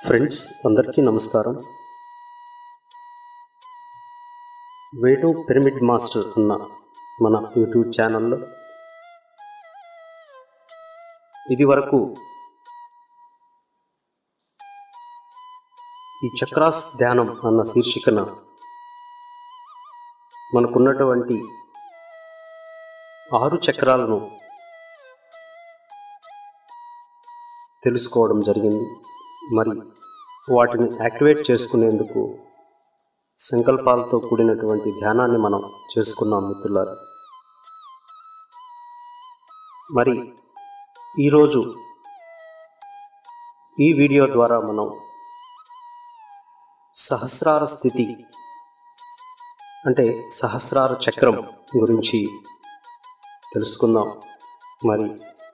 friends అందరికీ నమస్కారం వేటు పిరమిడ్ మాస్టర్ అన్న మన యూట్యూబ్ ఛానల్లో ఇది వరకు ఈ చక్రాస్ ధ్యానం అన్న శీర్షికన మనకున్నటువంటి ఆరు చక్రాలను తెలుసుకోవడం జరిగింది మరి వాటిని యాక్టివేట్ చేసుకునేందుకు సంకల్పాలతో కూడినటువంటి ధ్యానాన్ని మనం చేసుకున్నాం మిత్రులారా మరి ఈరోజు ఈ వీడియో ద్వారా మనం సహస్రార స్థితి అంటే సహస్రార చక్రం గురించి తెలుసుకుందాం మరి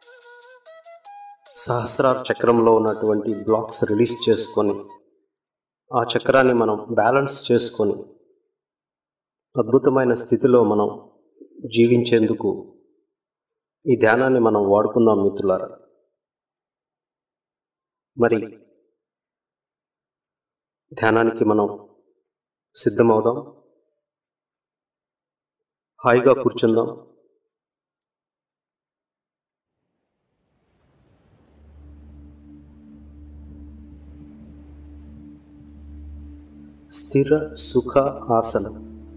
సహస్రార చక్రంలో ఉన్నటువంటి బ్లాక్స్ రిలీజ్ చేసుకొని ఆ చక్రాన్ని మనం బ్యాలెన్స్ చేసుకొని అద్భుతమైన స్థితిలో మనం జీవించేందుకు ఈ ధ్యానాన్ని మనం వాడుకుందాం మిత్రులారా మరి ధ్యానానికి మనం సిద్ధమవుదాం హాయిగా కూర్చుందాం స్థిర సుఖ ఆసనం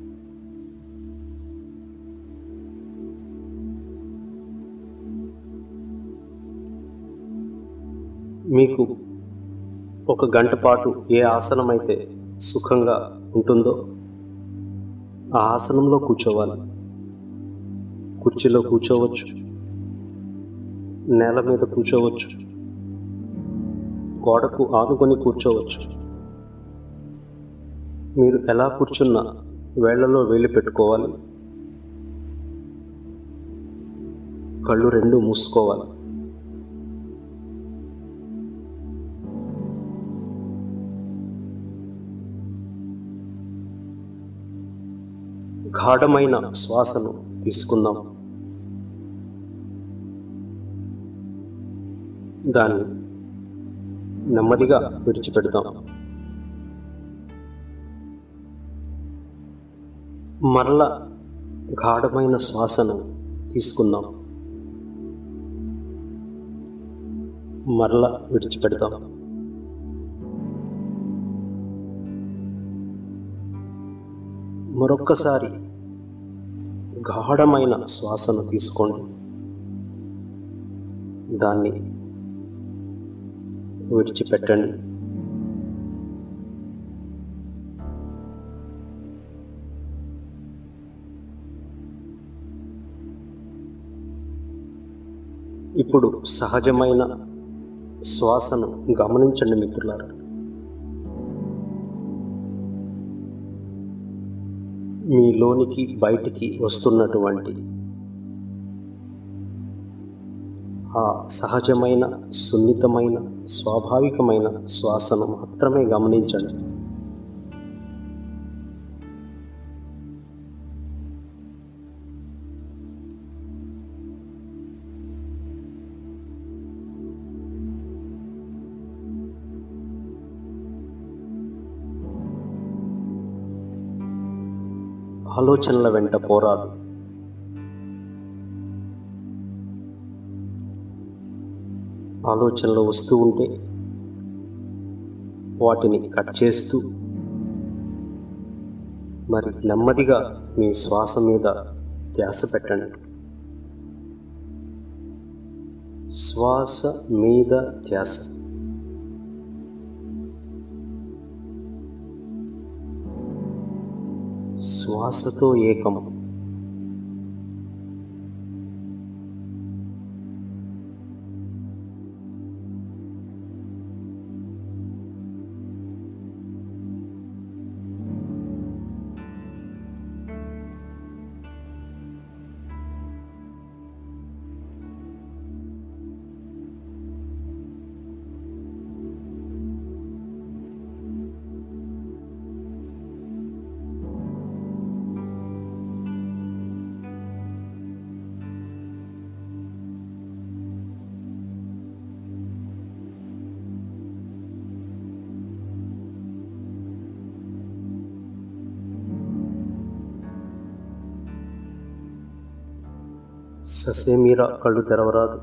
మీకు ఒక గంట పాటు ఏ ఆసనం అయితే సుఖంగా ఉంటుందో ఆ ఆసనంలో కూర్చోవాలి కుర్చీలో కూర్చోవచ్చు నేల మీద కూర్చోవచ్చు గోడకు ఆనుకొని కూర్చోవచ్చు మీరు ఎలా కూర్చున్నా వేళ్లలో వేలు పెట్టుకోవాలి కళ్ళు రెండు మూసుకోవాలి గాఢమైన శ్వాసను తీసుకుందాం దాన్ని నెమ్మదిగా విడిచిపెడదాం మరల గాఢమైన శ్వాసను తీసుకుందాం మరల విడిచిపెడదాం మరొక్కసారి గాఢమైన శ్వాసను తీసుకోండి దాన్ని విడిచిపెట్టండి ఇప్పుడు సహజమైన శ్వాసను గమనించండి మిత్రులారా మీలోనికి బయటికి వస్తున్నటువంటి ఆ సహజమైన సున్నితమైన స్వాభావికమైన శ్వాసను మాత్రమే గమనించండి ఆలోచనల వెంట పోరాడు ఆలోచనలు వస్తూ ఉంటే వాటిని కట్ చేస్తూ మరి నెమ్మదిగా మీ శ్వాస మీద ధ్యాస పెట్టండి శ్వాస మీద ధ్యాస శ్వాసతో ఏకం ససేమీరా కళ్ళు తెరవరాదు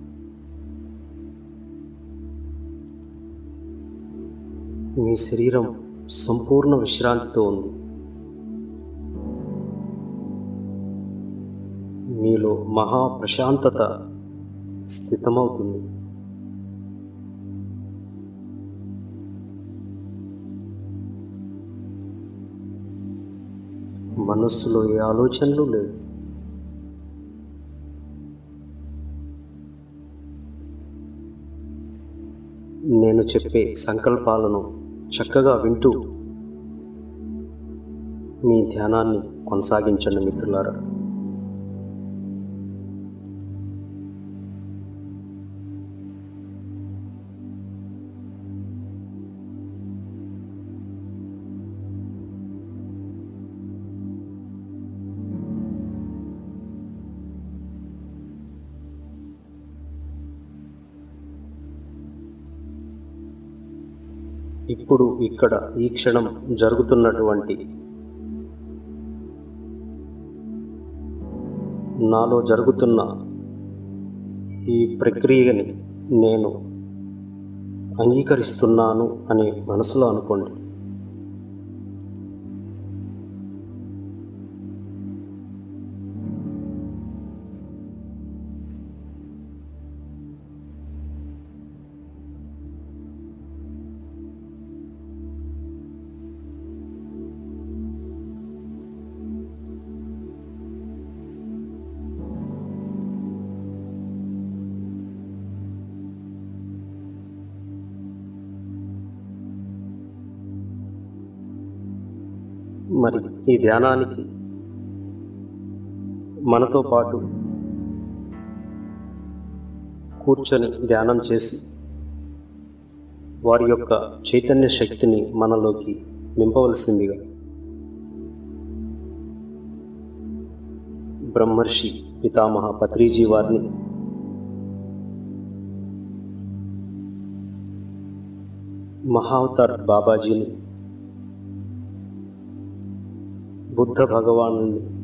మీ శరీరం సంపూర్ణ విశ్రాంతితో ఉంది మీలో మహా ప్రశాంతత స్థితమవుతుంది మనస్సులో ఏ ఆలోచనలు లేవు నేను చెప్పే సంకల్పాలను చక్కగా వింటూ మీ ధ్యానాన్ని కొనసాగించండి మిత్రులారా ఇప్పుడు ఇక్కడ ఈ క్షణం జరుగుతున్నటువంటి నాలో జరుగుతున్న ఈ ప్రక్రియని నేను అంగీకరిస్తున్నాను అని మనసులో అనుకోండి మరి ఈ ధ్యానానికి మనతో పాటు కూర్చొని ధ్యానం చేసి వారి యొక్క చైతన్య శక్తిని మనలోకి నింపవలసిందిగా బ్రహ్మర్షి పితామహ పత్రిజీ వారిని మహావతార్ బాబాజీని బుద్ధ భగవాను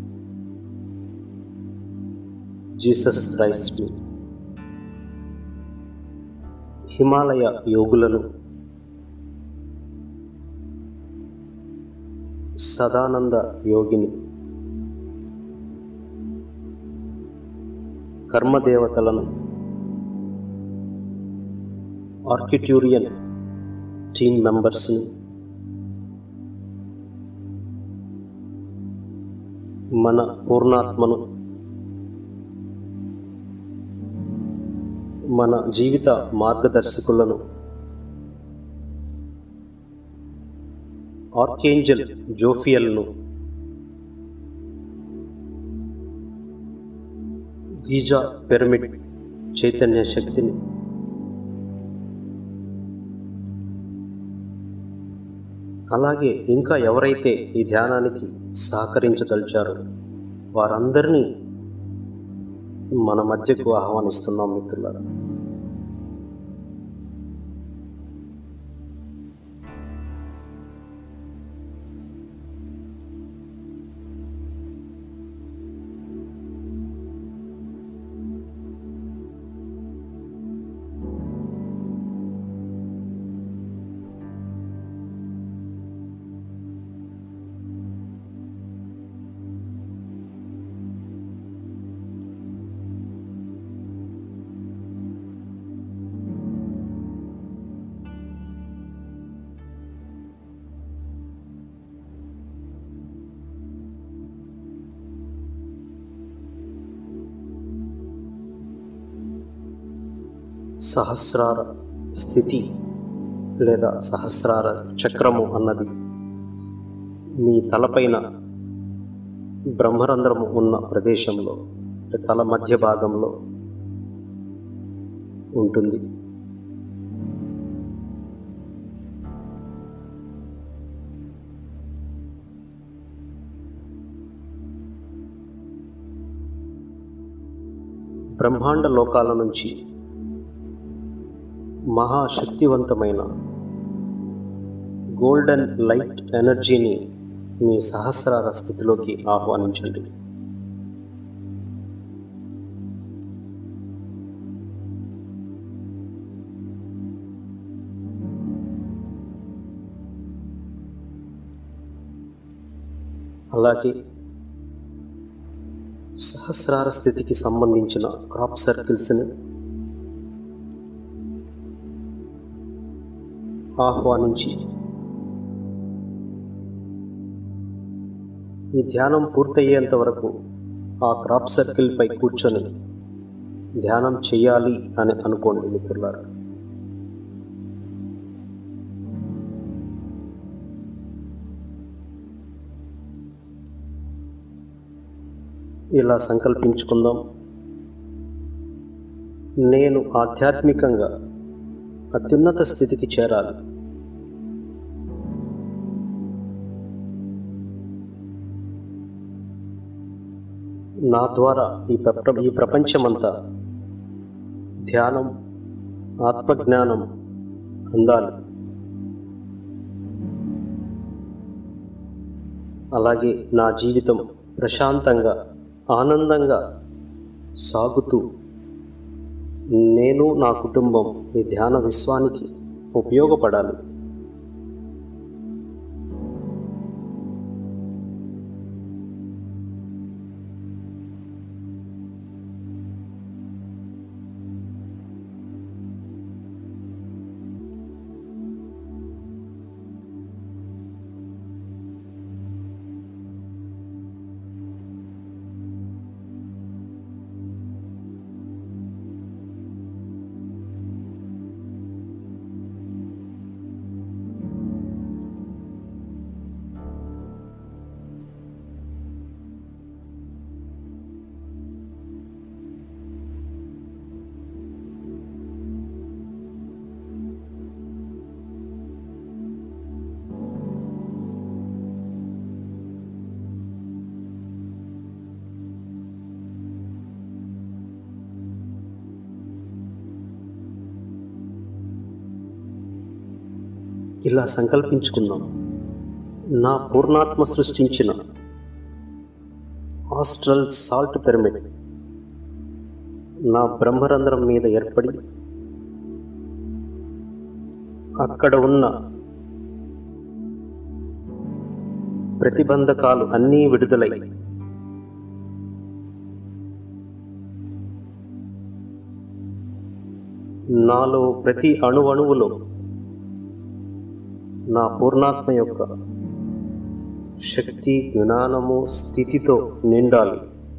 జీసస్ క్రైస్ట్ని హిమాలయ యోగులను సదానంద యోగిని కర్మదేవతలను ఆర్కిట్యూరియన్ టీమ్ మెంబర్స్ని మన పూర్ణాత్మను మన జీవిత మార్గదర్శకులను ఆర్కేంజల్ జోఫియల్ను గీజా పిరమిడ్ చైతన్య శక్తిని అలాగే ఇంకా ఎవరైతే ఈ ధ్యానానికి సహకరించదలిచారో వారందరినీ మన మధ్యకు ఆహ్వానిస్తున్నాం మిత్రులారా సహస్రార స్థితి లేదా సహస్రార చక్రము అన్నది మీ తలపైన బ్రహ్మరంధ్రము ఉన్న ప్రదేశంలో అంటే తల మధ్య భాగంలో ఉంటుంది బ్రహ్మాండ లోకాల నుంచి మహాశక్తివంతమైన గోల్డెన్ లైట్ ఎనర్జీని మీ సహస్రార స్థితిలోకి ఆహ్వానించండి అలాగే సహస్రార స్థితికి సంబంధించిన క్రాప్ సర్కిల్స్ని ఆహ్వానించి ఈ ధ్యానం పూర్తయ్యేంత వరకు ఆ క్రాప్ సర్కిల్పై కూర్చొని ధ్యానం చేయాలి అని అనుకోండి మిత్రులారా ఇలా సంకల్పించుకుందాం నేను ఆధ్యాత్మికంగా అత్యున్నత స్థితికి చేరాలి నా ద్వారా ఈ ప్రప ఈ ప్రపంచమంతా ధ్యానం ఆత్మజ్ఞానం అందాలి అలాగే నా జీవితం ప్రశాంతంగా ఆనందంగా సాగుతూ నేను నా కుటుంబం ఈ ధ్యాన విశ్వానికి ఉపయోగపడాలి ఇలా సంకల్పించుకుందాం నా పూర్ణాత్మ సృష్టించిన ఆస్ట్రల్ సాల్ట్ పిరమిడ్ నా బ్రహ్మరంధ్రం మీద ఏర్పడి అక్కడ ఉన్న ప్రతిబంధకాలు అన్నీ విడుదలై నాలో ప్రతి అణువణువులో నా పూర్ణాత్మ యొక్క శక్తి జ్ఞానము స్థితితో నిండాలి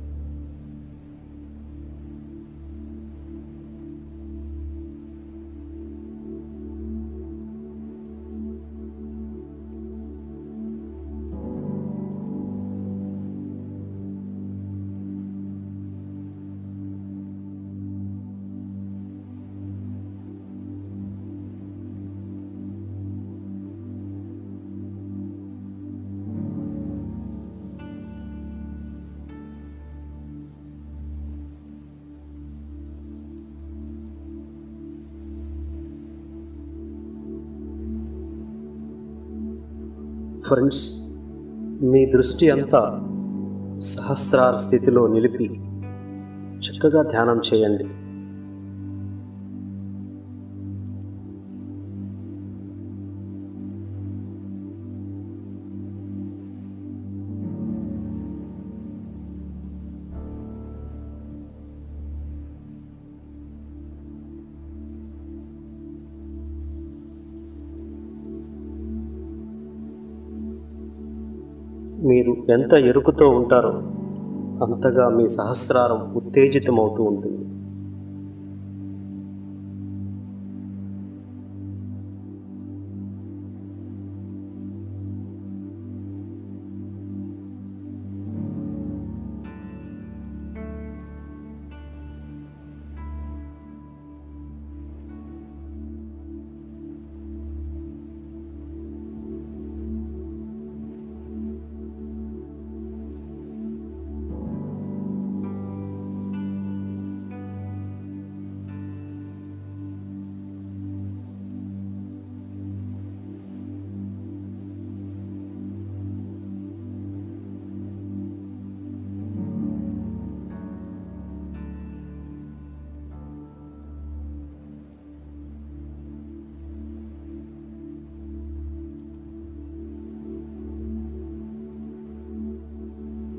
ఫ్రెండ్స్ మీ దృష్టి అంతా సహస్రార స్థితిలో నిలిపి చక్కగా ధ్యానం చేయండి మీరు ఎంత ఎరుకుతో ఉంటారో అంతగా మీ సహస్రారం ఉత్తేజితమవుతూ ఉంటుంది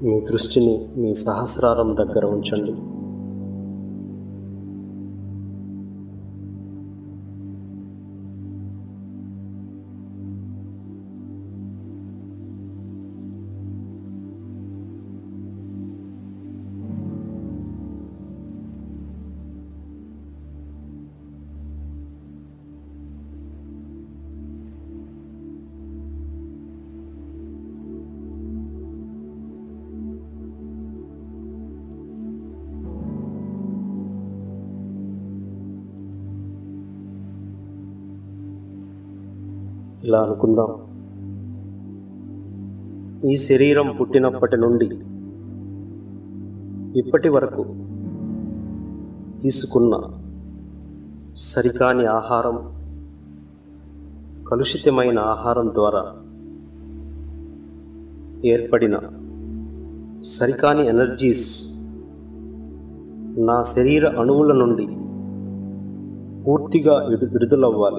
మీ దృష్టిని మీ సహస్రారం దగ్గర ఉంచండి ఇలా అనుకుందాం ఈ శరీరం పుట్టినప్పటి నుండి ఇప్పటి వరకు తీసుకున్న సరికాని ఆహారం కలుషితమైన ఆహారం ద్వారా ఏర్పడిన సరికాని ఎనర్జీస్ నా శరీర అణువుల నుండి పూర్తిగా విడు విడుదలవ్వాలి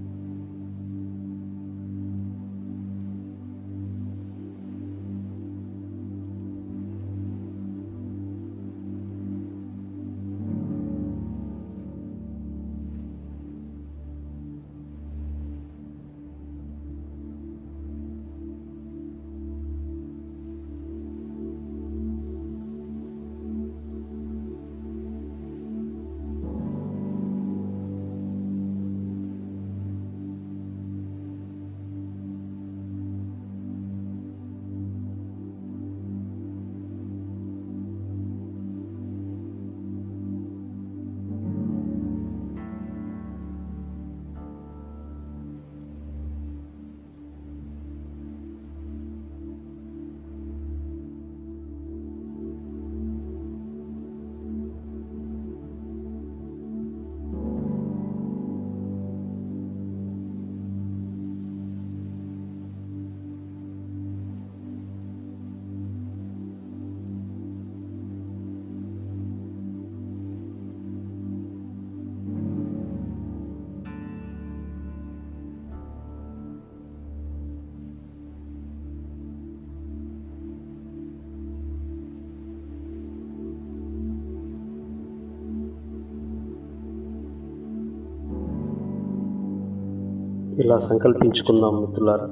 ఇలా సంకల్పించుకుందాం మిత్రులారా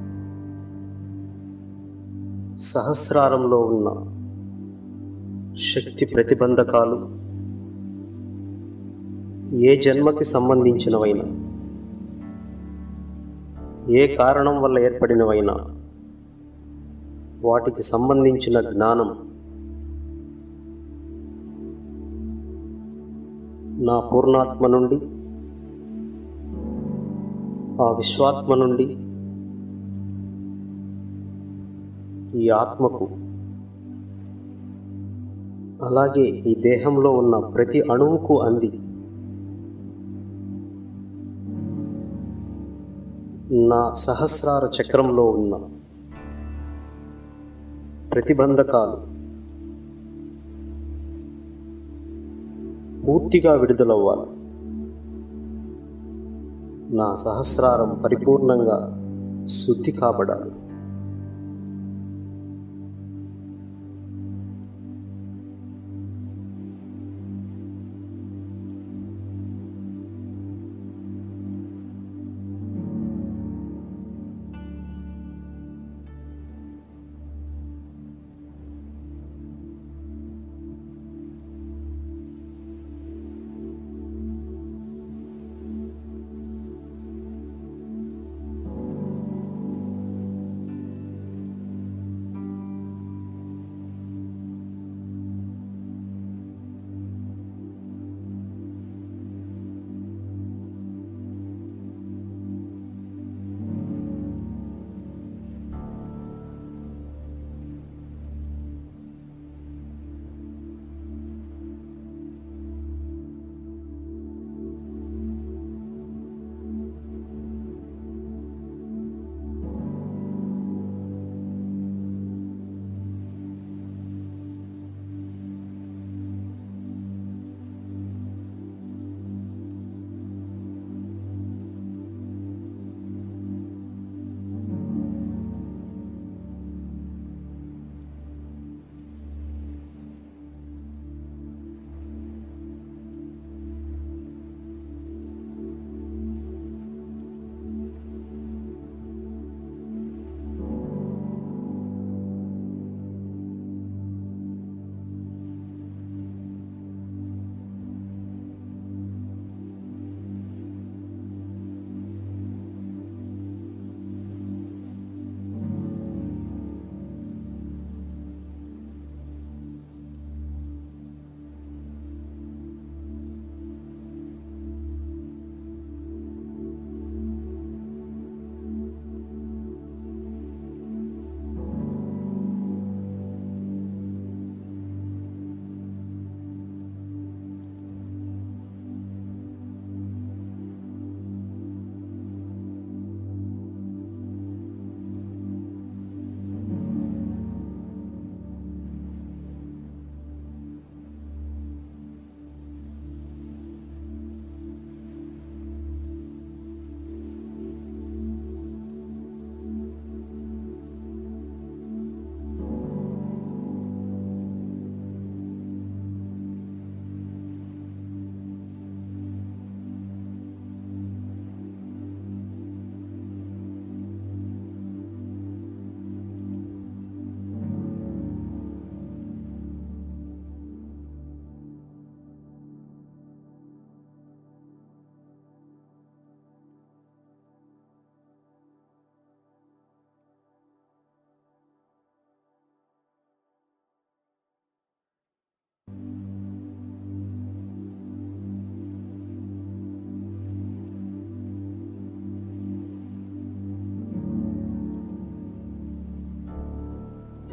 సహస్రారంలో ఉన్న శక్తి ప్రతిబంధకాలు ఏ జన్మకి సంబంధించినవైనా ఏ కారణం వల్ల ఏర్పడినవైనా వాటికి సంబంధించిన జ్ఞానం నా పూర్ణాత్మ నుండి ఆ విశ్వాత్మ నుండి ఈ ఆత్మకు అలాగే ఈ దేహంలో ఉన్న ప్రతి అణువుకు అంది నా సహస్రార చక్రంలో ఉన్న ప్రతిబంధకాలు పూర్తిగా విడుదలవ్వాలి నా సహస్రారం పరిపూర్ణంగా శుద్ధి కాబడాలి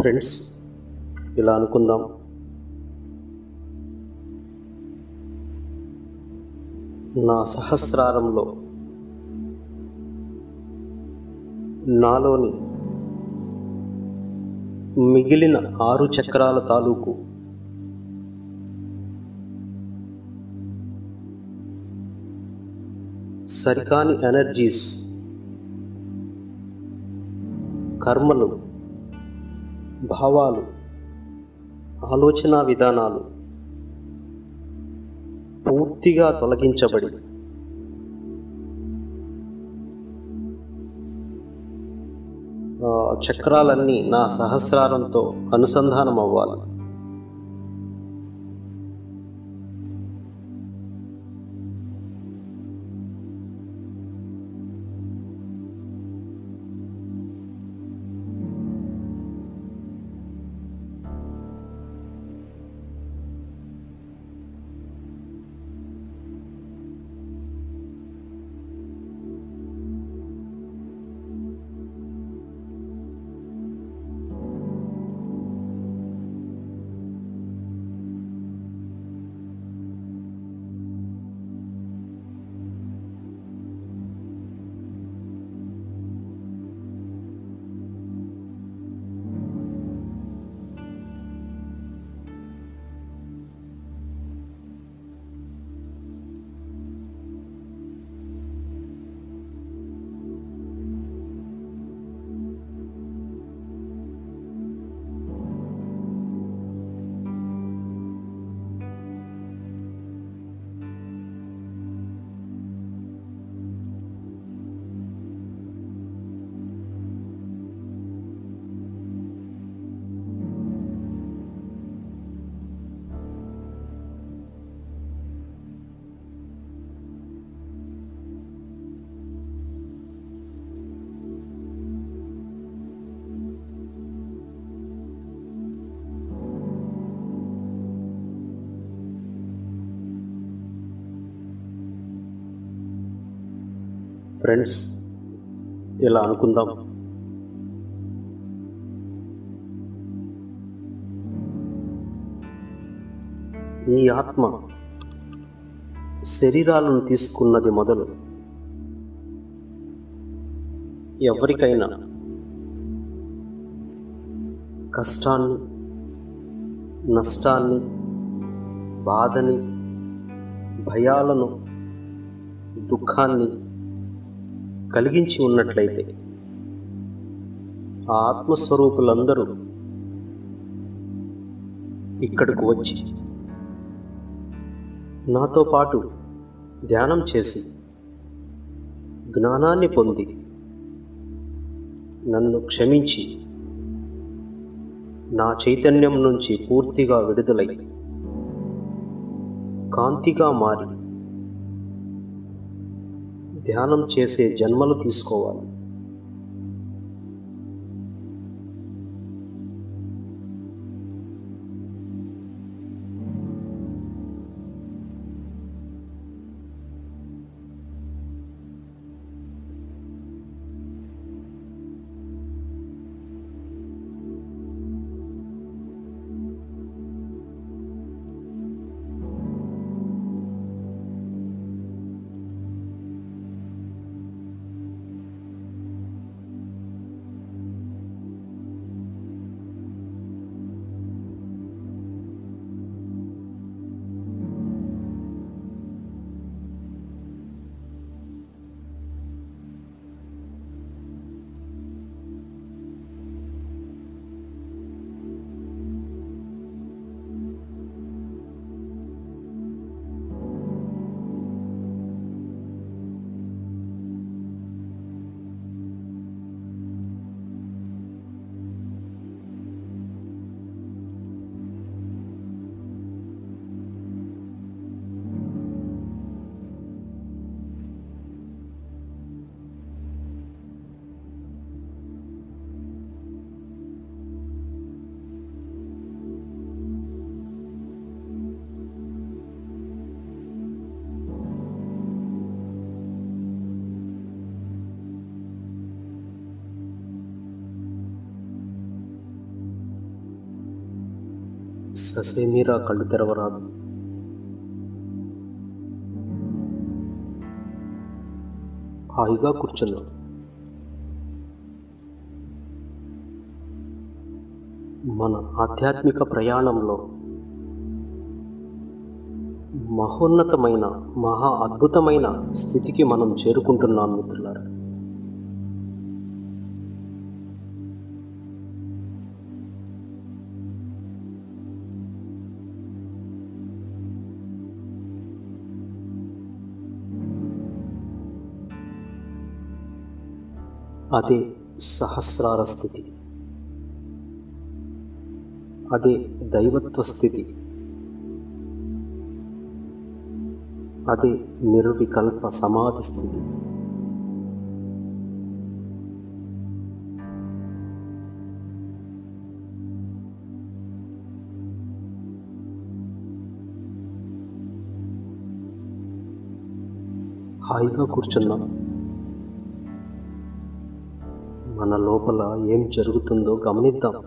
ఫ్రెండ్స్ ఇలా అనుకుందాం నా సహస్రారంలో నాలోని మిగిలిన ఆరు చక్రాల తాలూకు సరికాని ఎనర్జీస్ కర్మలు భావాలు ఆలోచన విధానాలు పూర్తిగా తొలగించబడి ఆ చక్రాలన్నీ నా సహస్రారంతో అనుసంధానం అవ్వాలి ఫ్రెండ్స్ ఇలా అనుకుందాం ఈ ఆత్మ శరీరాలను తీసుకున్నది మొదలు ఎవరికైనా కష్టాన్ని నష్టాన్ని బాధని భయాలను దుఃఖాన్ని కలిగించి ఉన్నట్లయితే ఆ ఆత్మస్వరూపులందరూ ఇక్కడికి వచ్చి నాతో పాటు ధ్యానం చేసి జ్ఞానాన్ని పొంది నన్ను క్షమించి నా చైతన్యం నుంచి పూర్తిగా విడుదలై కాంతిగా మారి ధ్యానం చేసే జన్మలు తీసుకోవాలి ససేమీరా కళ్ళు తెరవరాదు హాయిగా కూర్చుందాం మన ఆధ్యాత్మిక ప్రయాణంలో మహోన్నతమైన మహా అద్భుతమైన స్థితికి మనం చేరుకుంటున్నాం మిత్రులారా అదే సహస్రార స్థితి అదే దైవత్వ స్థితి అదే నిర్వికల్ప సమాధి స్థితి హాయిగా కూర్చుందాం మన లోపల ఏం జరుగుతుందో గమనిద్దాం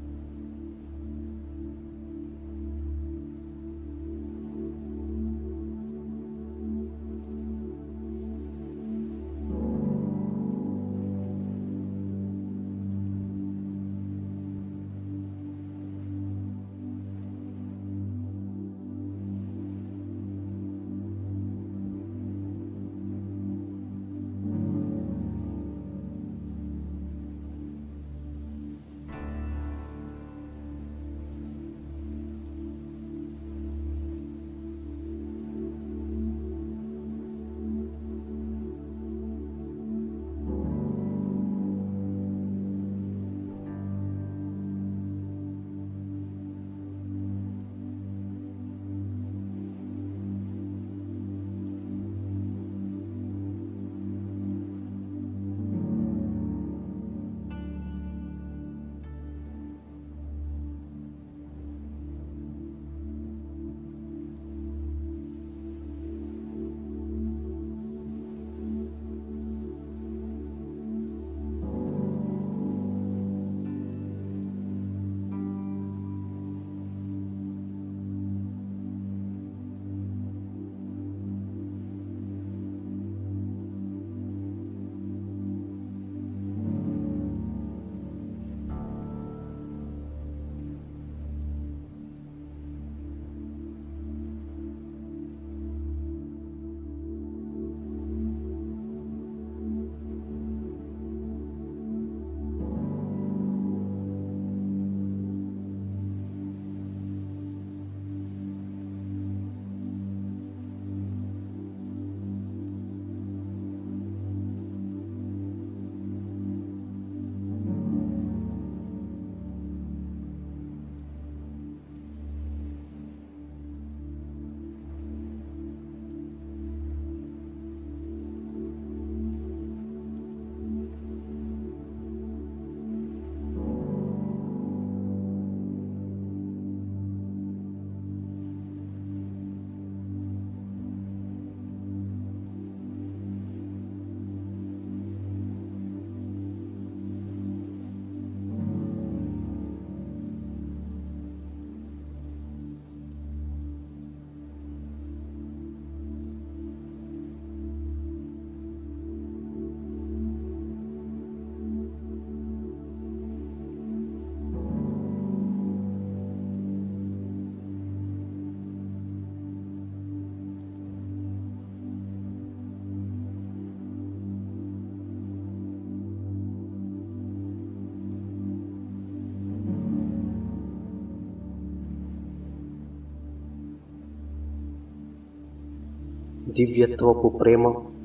దివ్యత్వపు ప్రేమ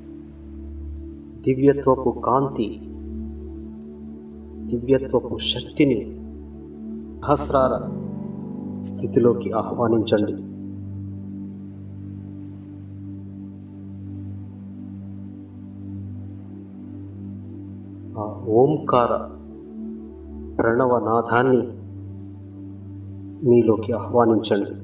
దివ్యత్వపు కాంతి దివ్యత్వపు శక్తిని సహస్రార స్థితిలోకి ఆహ్వానించండి ఆ ఓంకార ప్రణవనాథాన్ని మీలోకి ఆహ్వానించండి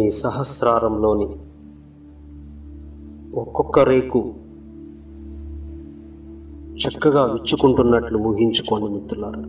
మీ సహస్రారంలోని ఒక్కొక్క రేకు చక్కగా విచ్చుకుంటున్నట్లు ఊహించుకోండి మిత్రులారా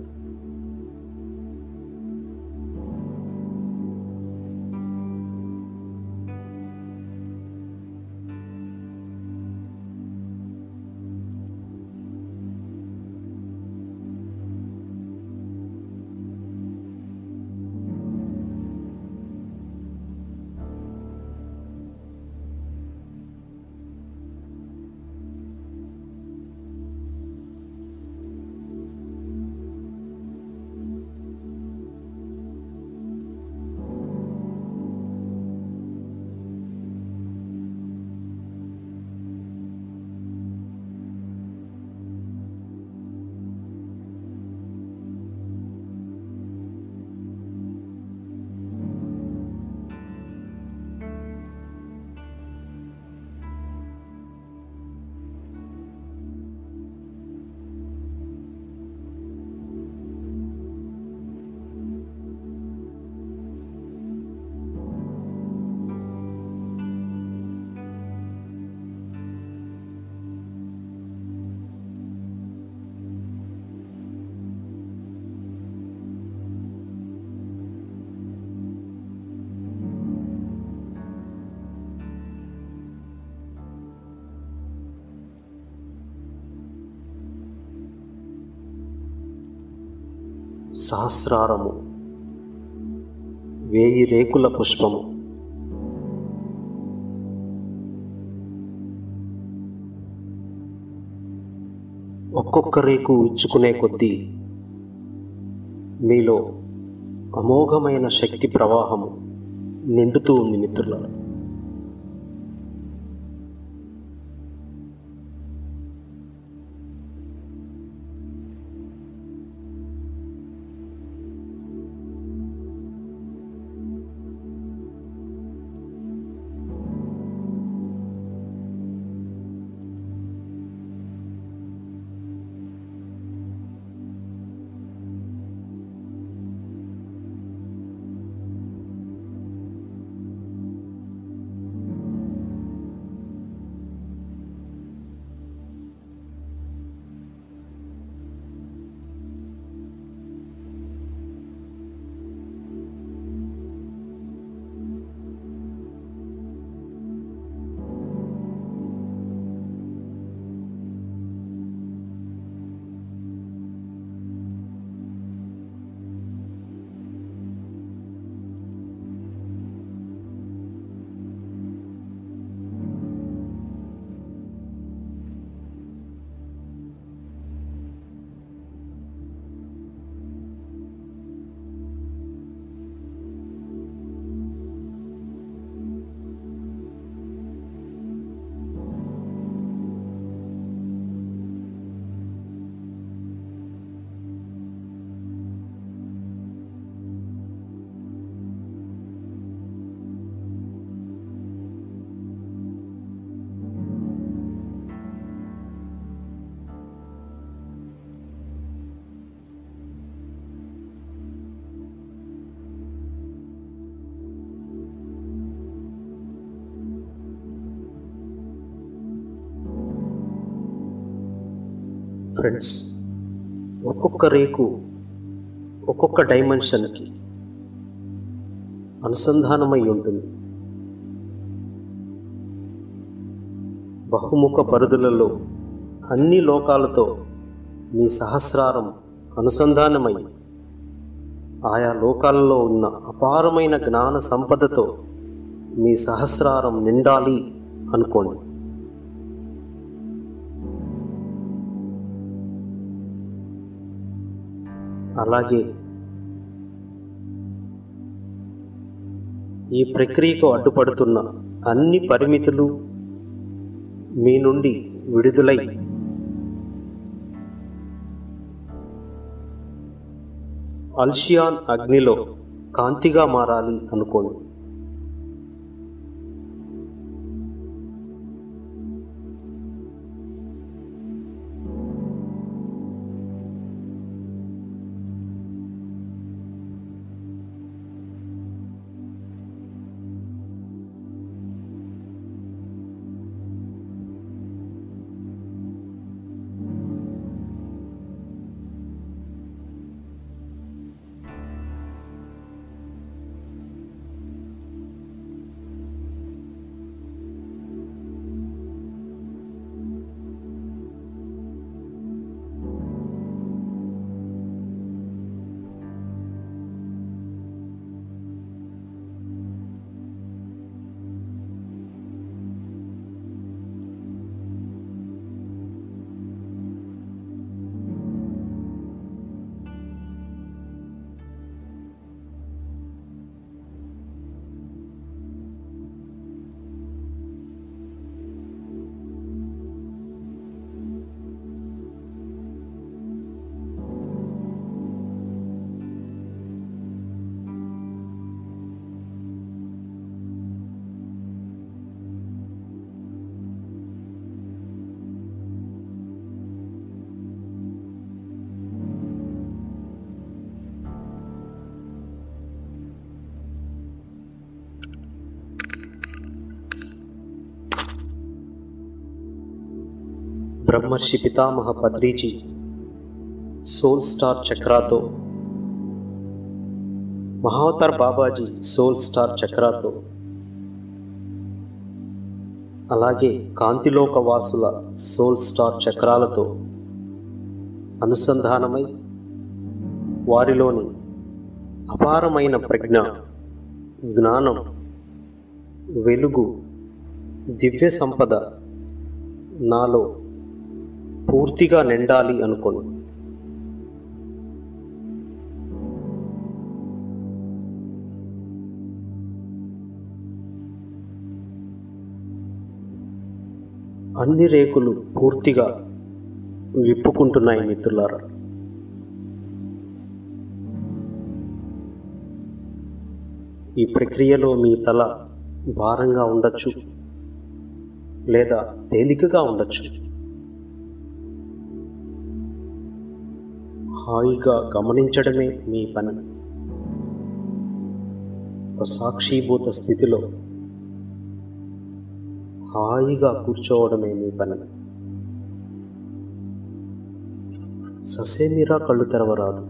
సహస్రారము వేయి రేకుల పుష్పము ఒక్కొక్క రేకు ఇచ్చుకునే కొద్దీ మీలో అమోఘమైన శక్తి ప్రవాహము నిండుతూ ఉంది మిత్రులారా ఫ్రెండ్స్ ఒక్కొక్క రేకు ఒక్కొక్క డైమెన్షన్కి అనుసంధానమై ఉంటుంది బహుముఖ పరిధులలో అన్ని లోకాలతో మీ సహస్రారం అనుసంధానమై ఆయా లోకాలలో ఉన్న అపారమైన జ్ఞాన సంపదతో మీ సహస్రారం నిండాలి అనుకోండి అలాగే ఈ ప్రక్రియకు అడ్డుపడుతున్న అన్ని పరిమితులు మీ నుండి విడుదలై అల్షియాన్ అగ్నిలో కాంతిగా మారాలి అనుకోండి బ్రహ్మర్షి పితామహ పత్రిజీ సోల్ స్టార్ చక్రాతో మహావతార్ బాబాజీ సోల్ స్టార్ చక్రాతో అలాగే కాంతిలోక వాసుల సోల్ స్టార్ చక్రాలతో అనుసంధానమై వారిలోని అపారమైన ప్రజ్ఞ జ్ఞానం వెలుగు దివ్య సంపద నాలో పూర్తిగా నిండాలి అనుకోండి అన్ని రేకులు పూర్తిగా విప్పుకుంటున్నాయి మిత్రులారా ఈ ప్రక్రియలో మీ తల భారంగా ఉండొచ్చు లేదా తేలికగా ఉండొచ్చు హాయిగా గమనించడమే మీ పని ఒక సాక్షీభూత స్థితిలో హాయిగా కూర్చోవడమే మీ పని ససేమిరా కళ్ళు తెరవరాదు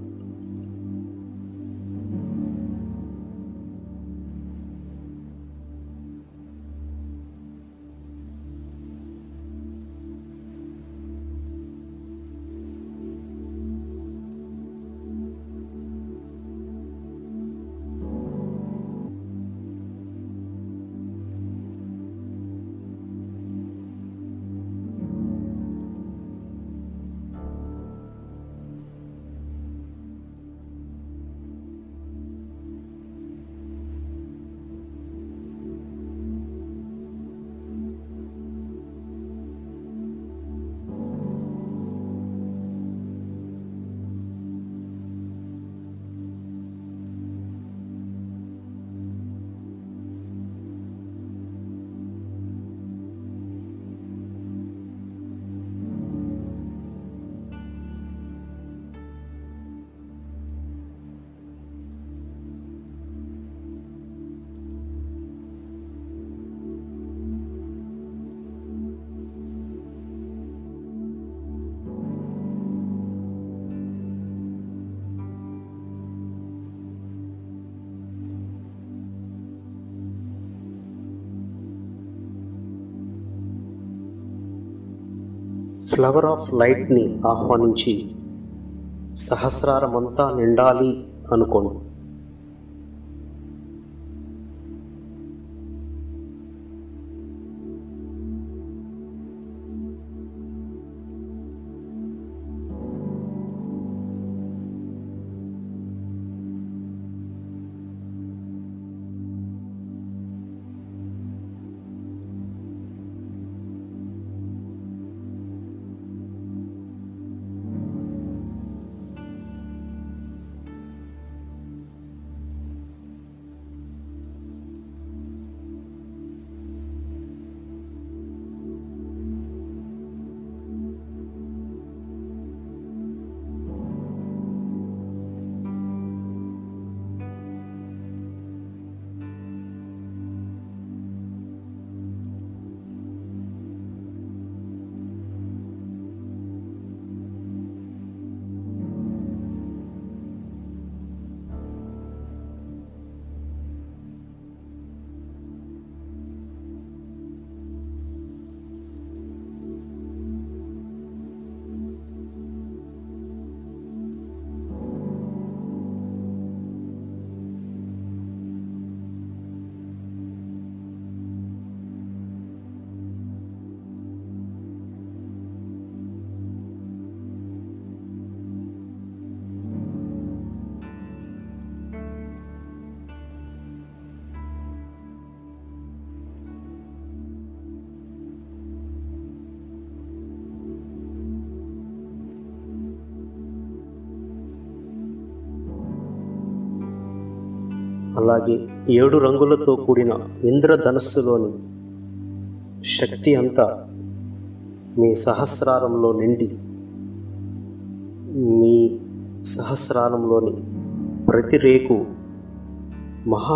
ఫ్లవర్ ఆఫ్ లైట్ని ఆహ్వానించి సహస్రారమంతా నిండాలి అనుకోండి అలాగే ఏడు రంగులతో కూడిన ఇంద్రధనస్సులోని శక్తి అంతా మీ సహస్రారంలో నిండి మీ సహస్రారంలోని ప్రతి రేకు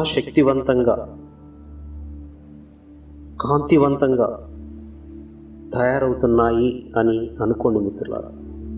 మహాశక్తివంతంగా కాంతివంతంగా తయారవుతున్నాయి అని అనుకోండి మిత్రులారా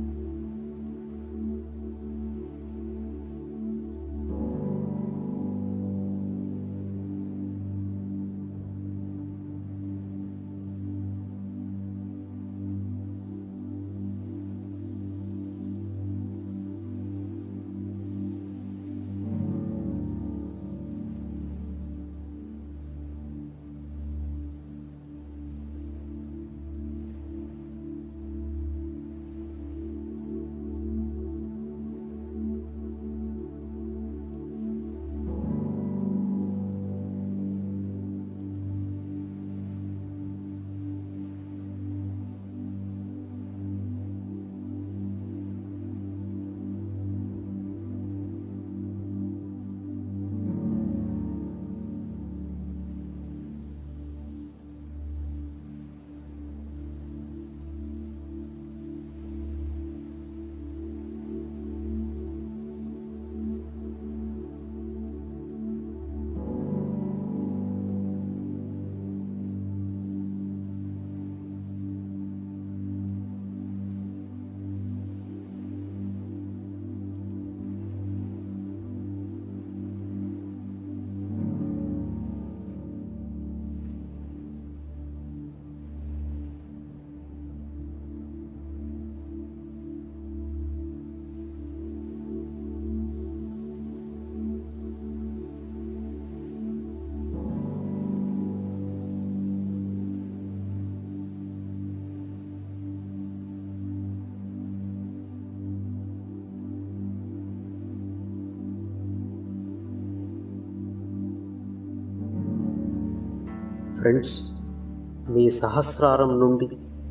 ఫ్రెండ్స్ మీ సహస్రారం నుండి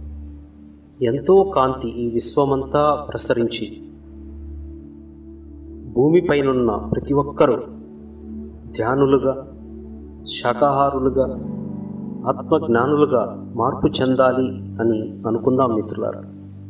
ఎంతో కాంతి ఈ విశ్వమంతా ప్రసరించి భూమిపైనున్న ప్రతి ఒక్కరూ ధ్యానులుగా శాకాహారులుగా ఆత్మజ్ఞానులుగా మార్పు చెందాలి అని అనుకుందాం మిత్రులారా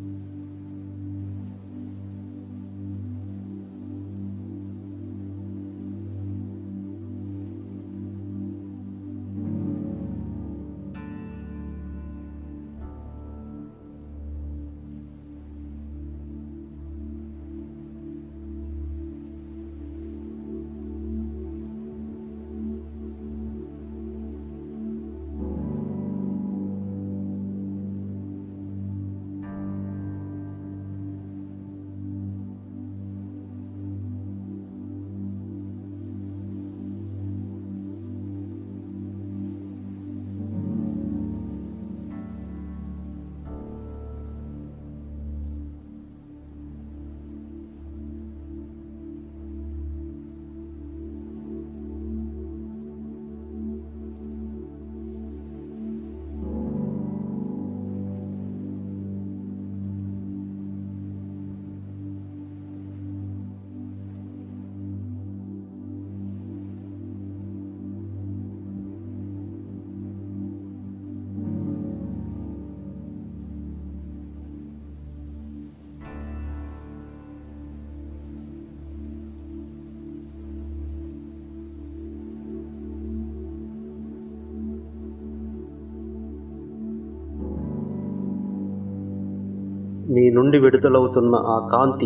మీ నుండి విడుదలవుతున్న ఆ కాంతి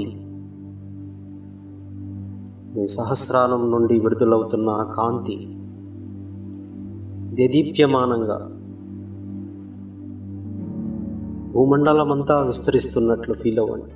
మీ సహస్రానం నుండి విడుదలవుతున్న ఆ కాంతి దేదీప్యమానంగా భూమండలమంతా విస్తరిస్తున్నట్లు ఫీల్ అవ్వండి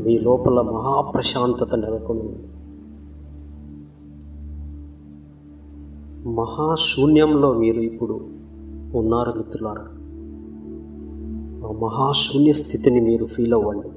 మీ లోపల మహాప్రశాంతత నెలకొని ఉంది మహాశూన్యంలో మీరు ఇప్పుడు ఉన్నారు మిత్రులారా ఆ మహాశూన్య స్థితిని మీరు ఫీల్ అవ్వండి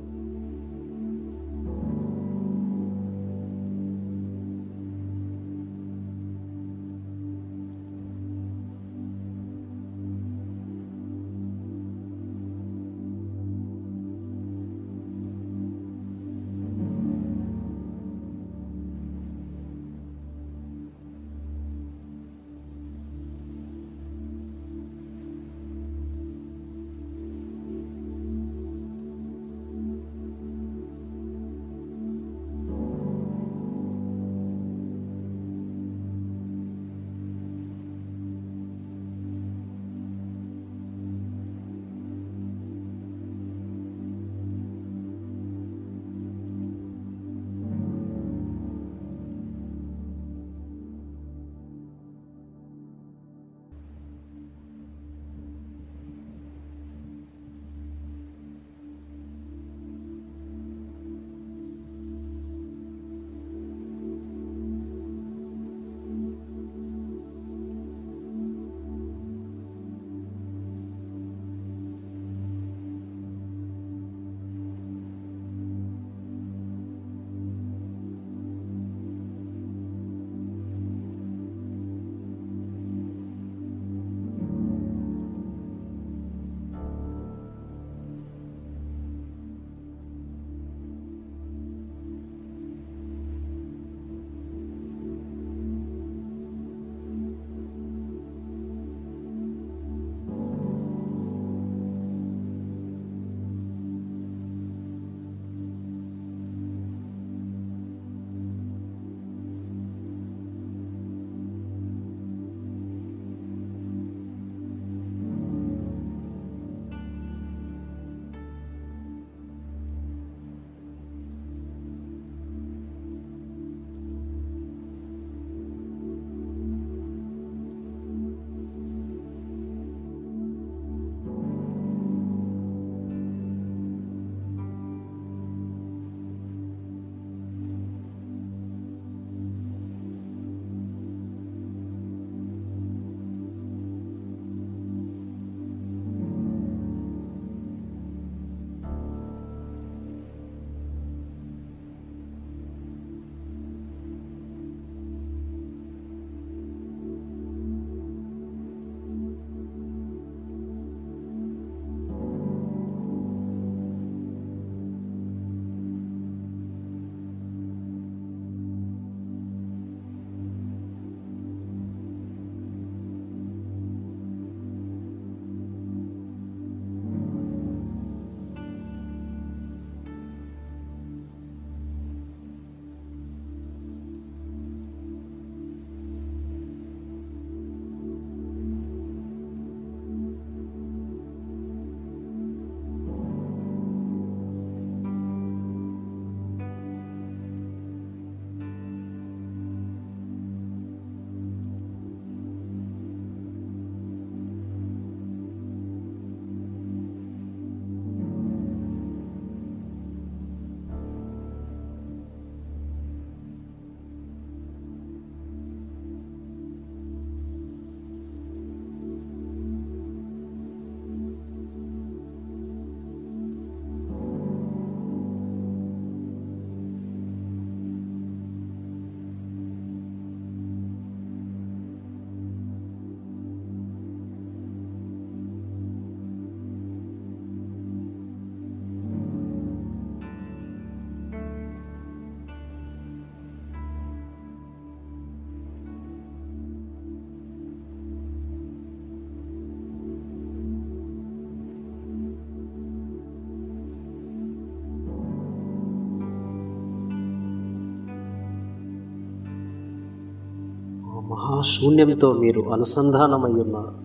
మహాశూన్యంతో మీరు అనుసంధానమై ఉన్నారు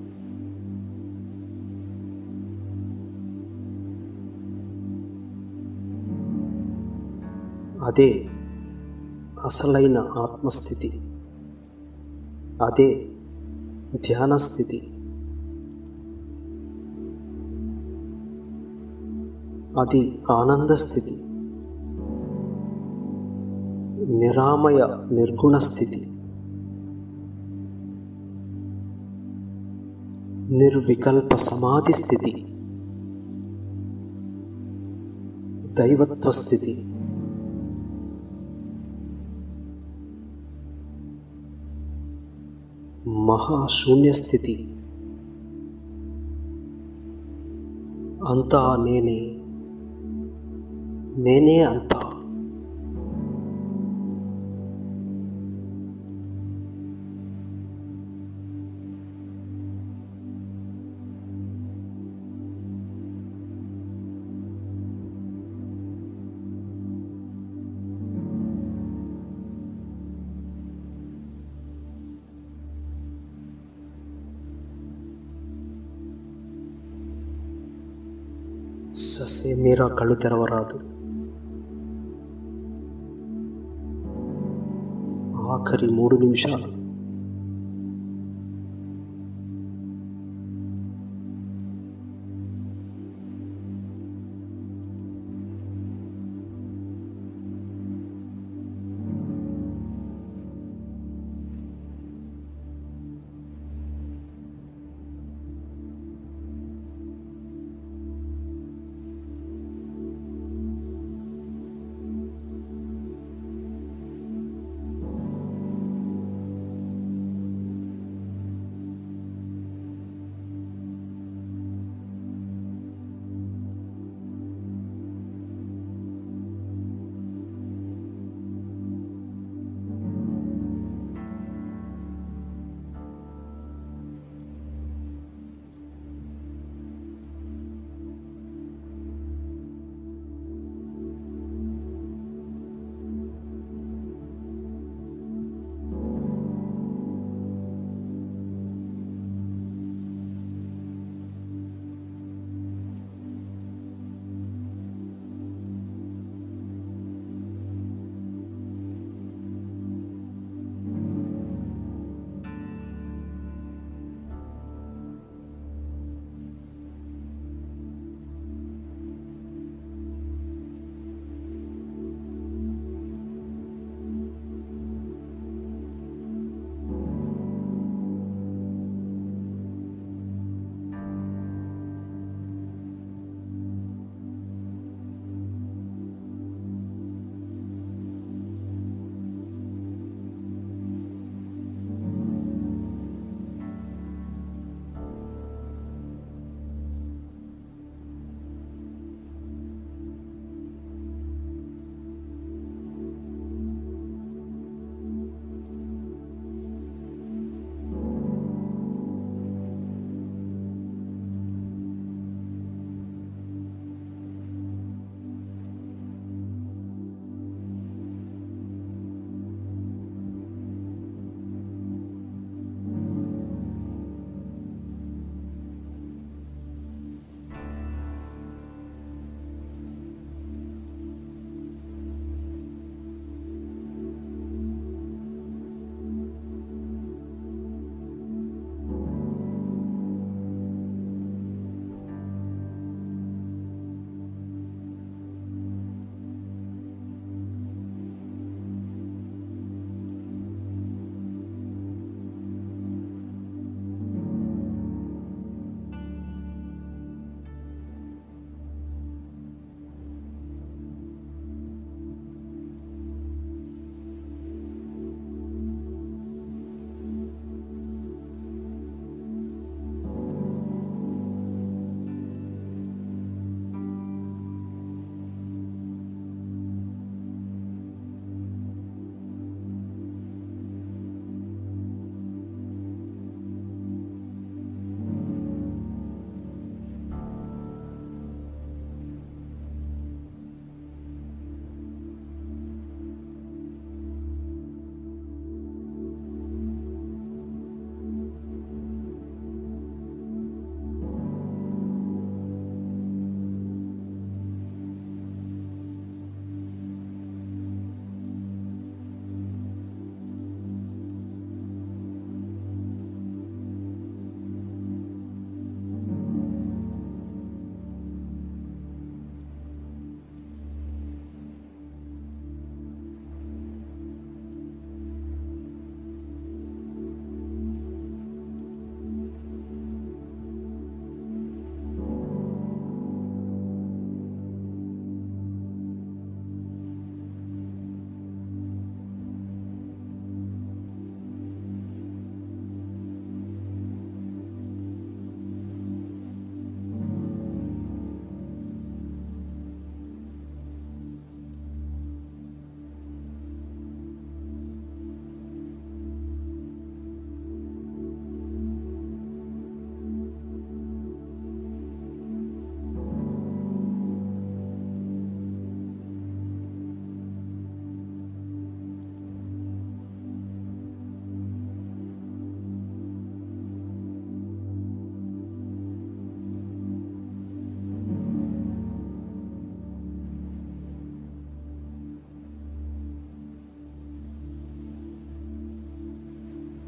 అదే అసలైన ఆత్మస్థితి అదే ధ్యాన స్థితి అది ఆనంద స్థితి నిరామయ నిర్గుణ స్థితి నిర్వికల్ప సమాధి స్థితి దైవత్వ స్థితి మహాశూన్య స్థితి అంతా నేనే నేనే అంతా ససే మీరా కళ్ళు తెరవరాదు ఆఖరి మూడు నిమిషాలు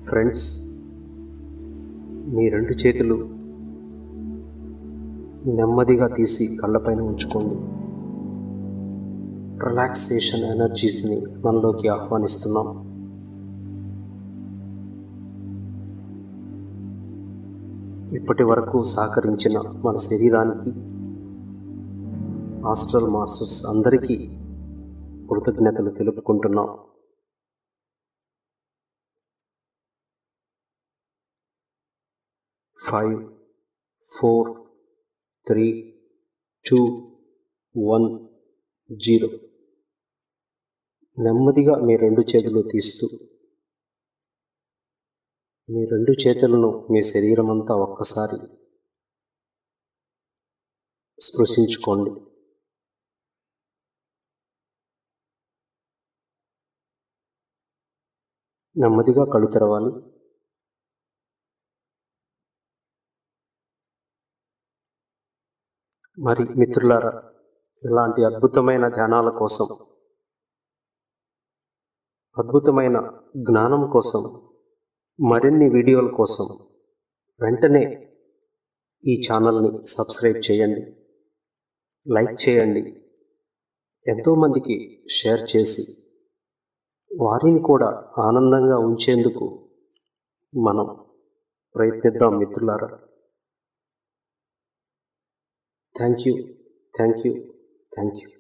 ఫ్రెండ్స్ మీ రెండు చేతులు నెమ్మదిగా తీసి కళ్ళపైన ఉంచుకోండి రిలాక్సేషన్ ఎనర్జీస్ని మనలోకి ఆహ్వానిస్తున్నాం ఇప్పటి వరకు సహకరించిన మన శరీరానికి హాస్టల్ మాస్టర్స్ అందరికీ కృతజ్ఞతలు తెలుపుకుంటున్నాం five four three two one zero నెమ్మదిగా మీ రెండు చేతులు తీస్తూ మీ రెండు చేతులను మీ శరీరం అంతా ఒక్కసారి స్పృశించుకోండి నెమ్మదిగా కళ్ళు తెరవాలి మరి మిత్రులారా ఇలాంటి అద్భుతమైన ధ్యానాల కోసం అద్భుతమైన జ్ఞానం కోసం మరిన్ని వీడియోల కోసం వెంటనే ఈ ఛానల్ని సబ్స్క్రైబ్ చేయండి లైక్ చేయండి ఎంతోమందికి షేర్ చేసి వారిని కూడా ఆనందంగా ఉంచేందుకు మనం ప్రయత్నిద్దాం మిత్రులారా thank you thank you thank you